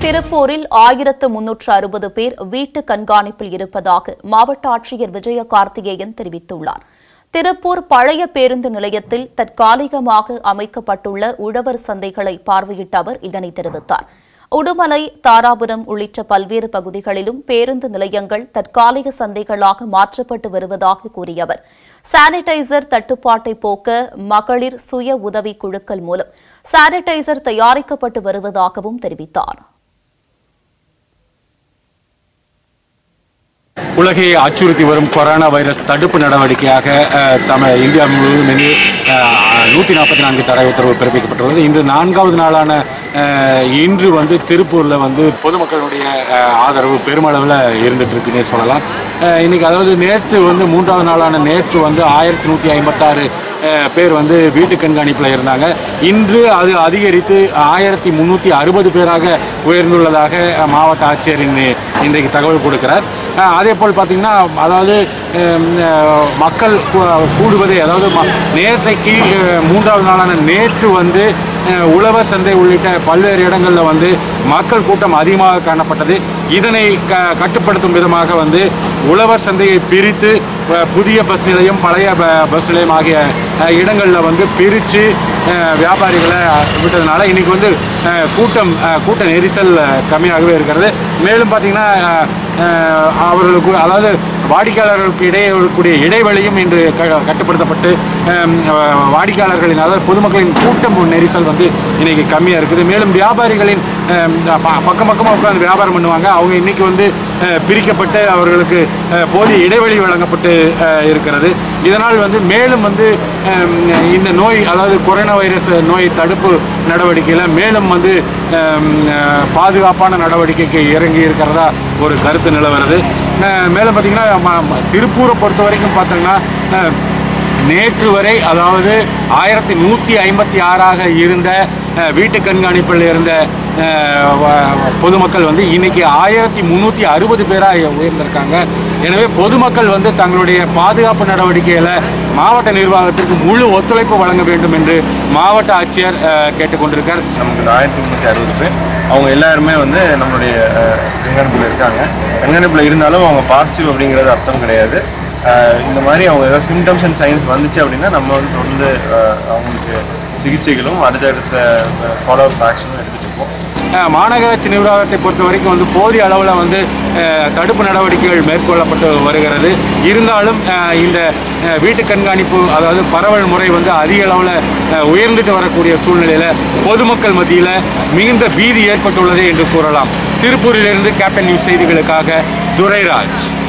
திருப்பூரில் ஆயிரத்து முன்னூற்று அறுபது பேர் வீட்டு கண்காணிப்பில் இருப்பதாக மாவட்ட ஆட்சியர் விஜய கார்த்திகேயன் தெரிவித்துள்ளார் திருப்பூர் பழைய பேருந்து நிலையத்தில் தற்காலிகமாக அமைக்கப்பட்டுள்ள உழவர் சந்தைகளை பார்வையிட்ட அவர் இதனை தெரிவித்தார் உடுமலை தாராபுரம் உள்ளிட்ட பல்வேறு பகுதிகளிலும் பேருந்து நிலையங்கள் தற்காலிக சந்தைகளாக மாற்றப்பட்டு வருவதாக கூறிய அவர் சானிடைசர் தட்டுப்பாட்டை போக்க மகளிர் சுய உதவி குழுக்கள் மூலம் சானிடைசர் தயாரிக்கப்பட்டு வருவதாகவும் தெரிவித்தார் உலகை அச்சுறுத்தி வரும் கொரோனா வைரஸ் தடுப்பு நடவடிக்கையாக அஹ், தம இந்தியா முழுவதும் இன்று நூற்றி நாற்பத்தி நான்கு தடை உத்தரவு பிறப்பிக்கப்பட்டுள்ளது இன்று நான்காவது நாளான அஹ், இன்று வந்து திருப்பூரில் வந்து பொதுமக்களுடைய அஹ், ஆதரவு பெருமளவில் இருந்துட்டு இருக்குன்னே சொல்லலாம் அஹ், இன்னைக்கு அதாவது நேற்று வந்து மூன்றாவது நாளான நேற்று வந்து ஆயிரத்தி நூற்றி ஐம்பத்தாறு பேர் வந்து வீட்டு கண்காணிப்பில் இருந்தாங்க இன்று அது அதிகரித்து ஆயிரத்தி முந்நூற்றி அறுபது பேராக உயர்ந்துள்ளதாக அஹ், மாவட்ட ஆட்சியர் இன்னை- இன்றைக்கு தகவல் கொடுக்கிறார் அஹ், அதே போல் பார்த்திங்கன்னா அதாவது அஹ், அஹ், மக்கள் கூ- கூடுவதை அதாவது ம- நேற்றைக்கு அஹ், மூன்றாவது நாளான நேற்று வந்து அஹ், உழவர் சந்தை உள்ளிட்ட பல்வேறு இடங்களில் வந்து மக்கள் கூட்டம் அதிகமாக காணப்பட்டது இதனை க கட்டுப்படுத்தும் விதமாக வந்து உழவர் சந்தையை பிரித்து அஹ், புதிய பஸ் நிலையம் பழைய ப- பஸ் நிலையம் ஆகிய அஹ், இடங்களில் வந்து பிரித்து வியாபாரிகளை விட்டதுனால இன்னைக்கு வந்து அஹ், கூட்டம் அஹ், கூட்ட நெரிசல் அஹ், கம்மியாகவே இருக்கிறது மேலும் பார்த்தீங்கன்னா அஹ், அஹ், அவர்களுக்கு அதாவது வாடிக்கையாளர்களுக்கு இடையே இருக்கக்கூடிய இடைவெளியும் இன்று க- கட்டுப்படுத்தப்பட்டு அஹ், அஹ், வாடிக்கையாளர்களின் அதாவது பொதுமக்களின் கூட்டம் நெரிசல் வந்து இன்னைக்கு கம்மியாக இருக்குது மேலும் வியாபாரிகளின் அஹ், ப- பக்கம் பக்கமாக உட்கார்ந்து வியாபாரம் பண்ணுவாங்க அவங்க இன்னைக்கு வந்து அஹ், பிரிக்கப்பட்டு அவர்களுக்கு அஹ், போதிய இடைவெளி வழங்கப்பட்டு அஹ், இருக்கிறது இதனால் வந்து மேலும் வந்து அஹ், இந்த நோய் அதாவது கொரோனா வைரஸ் நோய் தடுப்பு நடவடிக்கையில் மேலும் வந்து அஹ், அஹ், பாதுகாப்பான நடவடிக்கைக்கு இறங்கி இருக்கிறதா ஒரு கருத்து நிலவருது அஹ், மேலும் பார்த்தீங்கன்னா ம- ம- திருப்பூரை பொறுத்த வரைக்கும் பார்த்தோங்கன்னா அஹ், நேற்று வரை அதாவது ஆயிரத்தி நூற்றி ஐம்பத்தி ஆறாக இருந்த அஹ், வீட்டு கண்காணிப்பில் இருந்த அஹ், வ- பொதுமக்கள் வந்து இன்னைக்கு ஆயிரத்தி முந்நூற்றி அறுபது பேராக உயர்ந்திருக்காங்க எனவே பொதுமக்கள் வந்து தங்களுடைய பாதுகாப்பு நடவடிக்கையில் மாவட்ட நிர்வாகத்திற்கு முழு ஒத்துழைப்பு வழங்க வேண்டும் என்று மாவட்ட ஆட்சியர் அஹ், கேட்டுக்கொண்டிருக்கார் நமக்கு இந்த ஆயிரத்தி முந்நூற்றி அறுபது பேர் அவங்க எல்லாருமே வந்து நம்மளுடைய அஹ், கண்காணிப்பில் இருக்காங்க கண்காணிப்பில் இருந்தாலும் அவங்க பாசிட்டிவ் அப்படிங்கிறது அர்த்தம் கிடையாது அஹ், இந்த மாதிரி அவங்க ஏதாவது சிம்டம்ஸ் அண்ட் சைன்ஸ் வந்துச்சு அப்படின்னா நம்ம வந்து தொடர்ந்து அஹ், அவங்களுக்கு சிகிச்சைகளும் அடுத்தடுத்த ஃபாலோ அப் ஆக்ஷனும் எடுத்துகிட்டு இருக்கோம் அஹ், மாநகராட்சி நிர்வாகத்தை பொறுத்த வரைக்கும் வந்து போதிய அளவில் வந்து அஹ், தடுப்பு நடவடிக்கைகள் மேற்கொள்ளப்பட்டு வருகிறது இருந்தாலும் அஹ், இந்த அஹ், வீட்டு கண்காணிப்பு அதாவது பரவல் முறை வந்து அதிக அளவில் அஹ், உயர்ந்துட்டு வரக்கூடிய சூழ்நிலையில் பொதுமக்கள் மத்தியில் மிகுந்த பீதி ஏற்பட்டுள்ளது என்று கூறலாம் திருப்பூரிலிருந்து கேப்டன் நியூஸ் செய்திகளுக்காக துரைராஜ்